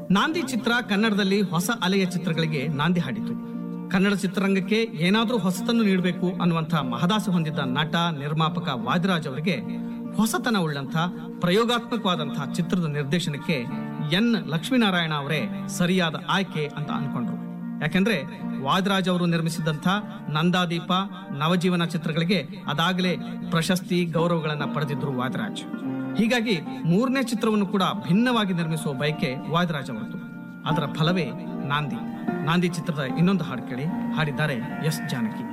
ನಾಂದಿ ಚಿತ್ರ ಕನ್ನಡದಲ್ಲಿ ಹೊಸ ಅಲೆಯ ಚಿತ್ರಗಳಿಗೆ ನಾಂದಿ ಹಾಡಿತು ಕನ್ನಡ ಚಿತ್ರರಂಗಕ್ಕೆ ಏನಾದರೂ ಹೊಸತನ್ನು ನೀಡಬೇಕು ಅನ್ನುವಂಥ ಮಹದಾಸೆ ಹೊಂದಿದ್ದ ನಟ ನಿರ್ಮಾಪಕ ವಾದಿರಾಜ್ ಅವರಿಗೆ ಹೊಸತನ ಉಳ್ಳಂಥ ಪ್ರಯೋಗಾತ್ಮಕವಾದಂತಹ ಚಿತ್ರದ ನಿರ್ದೇಶನಕ್ಕೆ ಎನ್ ಲಕ್ಷ್ಮೀನಾರಾಯಣ ಅವರೇ ಸರಿಯಾದ ಆಯ್ಕೆ ಅಂತ ಅನ್ಕೊಂಡ್ರು ಯಾಕೆಂದ್ರೆ ವಾದರಾಜ್ ಅವರು ನಿರ್ಮಿಸಿದಂಥ ನಂದಾದೀಪ ನವಜೀವನ ಚಿತ್ರಗಳಿಗೆ ಅದಾಗಲೇ ಪ್ರಶಸ್ತಿ ಗೌರವಗಳನ್ನ ಪಡೆದಿದ್ರು ವಾದರಾಜ್ ಹೀಗಾಗಿ ಮೂರನೇ ಚಿತ್ರವನ್ನು ಕೂಡ ಭಿನ್ನವಾಗಿ ನಿರ್ಮಿಸುವ ಬಯಕೆ ವಾದರಾಜ್ ಅವರದು ಅದರ ಫಲವೇ ನಾಂದಿ ನಾಂದಿ ಚಿತ್ರದ ಇನ್ನೊಂದು ಹಾಡು ಕೇಳಿ ಹಾಡಿದ್ದಾರೆ ಎಸ್ ಜಾನಕಿ